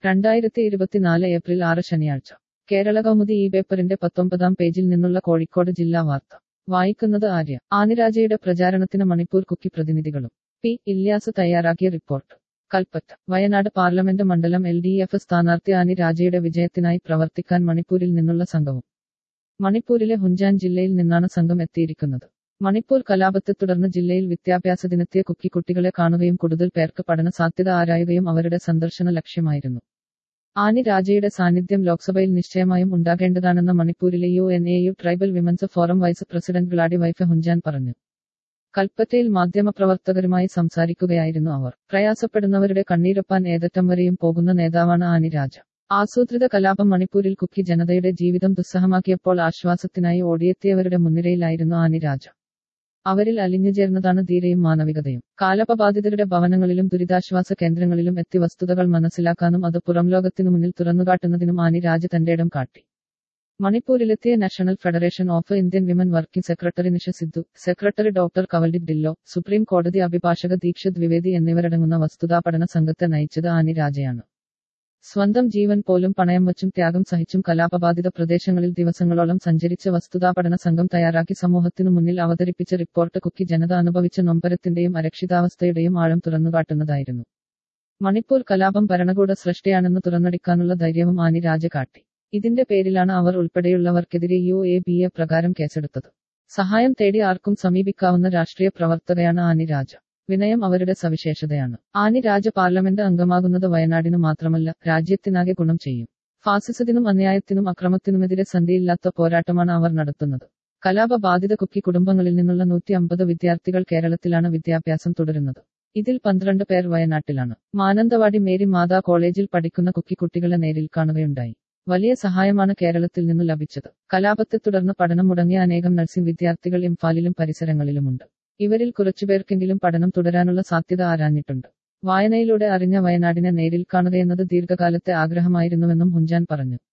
രണ്ടായിരത്തി ഇരുപത്തിനാല് ഏപ്രിൽ ആറ് ശനിയാഴ്ച കേരള കൗമുദി ഈ പേപ്പറിന്റെ പത്തൊമ്പതാം പേജിൽ നിന്നുള്ള കോഴിക്കോട് ജില്ലാ വാർത്ത വായിക്കുന്നത് ആര്യ ആനിരാജയുടെ പ്രചാരണത്തിന് മണിപ്പൂർ കുക്കി പ്രതിനിധികളും പി ഇല്യാസ് തയ്യാറാക്കിയ റിപ്പോർട്ട് കൽപ്പറ്റ വയനാട് പാർലമെന്റ് മണ്ഡലം എൽ ഡി എഫ് സ്ഥാനാർത്ഥി ആനി രാജയുടെ വിജയത്തിനായി പ്രവർത്തിക്കാൻ മണിപ്പൂരിൽ നിന്നുള്ള സംഘവും മണിപ്പൂരിലെ ഹുഞ്ചാൻ ജില്ലയിൽ നിന്നാണ് സംഘം എത്തിയിരിക്കുന്നത് മണിപ്പൂർ കലാപത്തെ തുടർന്ന് ജില്ലയിൽ വിദ്യാഭ്യാസ ദിനത്തിയ കുക്കി കുട്ടികളെ കാണുകയും കൂടുതൽ പേർക്ക് പഠന സാധ്യത ആരായുകയും അവരുടെ സന്ദർശന ലക്ഷ്യമായിരുന്നു ആനി രാജയുടെ സാന്നിധ്യം ലോക്സഭയിൽ നിശ്ചയമായും ഉണ്ടാകേണ്ടതാണെന്ന മണിപ്പൂരിലെ U N A U tribal women's forum vice president Gladi Vaiphei Hunjan പറഞ്ഞു കൽപ്പറ്റയിൽ മാധ്യമപ്രവർത്തകരുമായി സംസാരിക്കുകയായിരുന്നു അവർ പ്രയാസപ്പെടുന്നവരുടെ കണ്ണീരൊപ്പാൻ ഏതറ്റം വരെയും പോകുന്ന നേതാവാണ് ആനി രാജ ആസൂത്രിത കലാപം മണിപ്പൂരിൽ കുക്കി ജനതയുടെ ജീവിതം ദുസ്സഹമാക്കിയപ്പോൾ ആശ്വാസത്തിനായി ഓടിയെത്തിയവരുടെ മുൻനിരയിലായിരുന്നു ആനി രാജ അവരിൽ അലിഞ്ഞുചേർന്നതാണ് ധീരയും മാനവികതയും കാലപബാധിതരുടെ ഭവനങ്ങളിലും ദുരിതാശ്വാസ കേന്ദ്രങ്ങളിലും എത്തി വസ്തുതകൾ മനസ്സിലാക്കാനും അത് പുറംലോകത്തിനു മുന്നിൽ തുറന്നുകാട്ടുന്നതിനും ആനി രാജ തന്റെ ഇടം കാട്ടി മണിപ്പൂരിലെത്തിയ national federation of Indian women working secretary Nisha Siddhu secretary doctor കവൽഡി ഡില്ലോ സുപ്രീം കോടതി അഭിഭാഷക ദീക്ഷിത് ദ്വിവേദി എന്നിവരടങ്ങുന്ന വസ്തുതാ പഠന സംഘത്തെ നയിച്ചത് ആനി രാജയാണ് സ്വന്തം ജീവൻ പോലും പണയം വച്ചും ത്യാഗം സഹിച്ചും കലാപബാധിത പ്രദേശങ്ങളിൽ ദിവസങ്ങളോളം സഞ്ചരിച്ച വസ്തുതാപഠന സംഘം തയ്യാറാക്കി സമൂഹത്തിനു മുന്നിൽ അവതരിപ്പിച്ച റിപ്പോർട്ട് കുക്കി ജനത അനുഭവിച്ച നൊമ്പരത്തിന്റെയും അരക്ഷിതാവസ്ഥയുടെയും ആഴം തുറന്നുകാട്ടുന്നതായിരുന്നു മണിപ്പൂർ കലാപം ഭരണകൂട സൃഷ്ടിയാണെന്ന് തുറന്നടിക്കാനുള്ള ധൈര്യവും ആനി രാജ കാട്ടി ഇതിന്റെ പേരിലാണ് അവർ ഉൾപ്പെടെയുള്ളവർക്കെതിരെ യു എ ബി എ പ്രകാരം കേസെടുത്തത് സഹായം തേടി ആർക്കും സമീപിക്കാവുന്ന രാഷ്ട്രീയ പ്രവർത്തകയാണ് ആനി രാജ വിനയം അവരുടെ സവിശേഷതയാണ് ആനി രാജ പാർലമെന്റ് അംഗമാകുന്നത് വയനാടിനു മാത്രമല്ല രാജ്യത്തിനാകെ ഗുണം ചെയ്യും ഫാസിസത്തിനും അന്യായത്തിനും അക്രമത്തിനുമെതിരെ സന്ധിയില്ലാത്ത പോരാട്ടമാണ് അവർ നടത്തുന്നത് കലാപ ബാധിത കുക്കി കുടുംബങ്ങളിൽ നിന്നുള്ള നൂറ്റി അമ്പത് വിദ്യാർത്ഥികൾ കേരളത്തിലാണ് വിദ്യാഭ്യാസം തുടരുന്നത് ഇതിൽ പന്ത്രണ്ട് പേർ വയനാട്ടിലാണ് മാനന്തവാടി മേരി മാതാ കോളേജിൽ പഠിക്കുന്ന കുക്കി കുട്ടികളെ നേരിൽ കാണുകയുണ്ടായി വലിയ സഹായമാണ് കേരളത്തിൽ നിന്നു ലഭിച്ചത് കലാപത്തെ തുടർന്ന് പഠനം മുടങ്ങിയ അനേകം നഴ്സിംഗ് വിദ്യാർത്ഥികൾ ഇംഫാലിലും പരിസരങ്ങളിലുമുണ്ട് ഇവരിൽ കുറച്ചുപേർക്കെങ്കിലും പഠനം തുടരാനുള്ള സാധ്യത ആരാഞ്ഞിട്ടുണ്ട് വായനയിലൂടെ അറിഞ്ഞ വയനാടിനെ നേരിൽ കാണുകയെന്നത് ദീർഘകാലത്തെ ആഗ്രഹമായിരുന്നുവെന്നും ഹുഞ്ചാൻ പറഞ്ഞു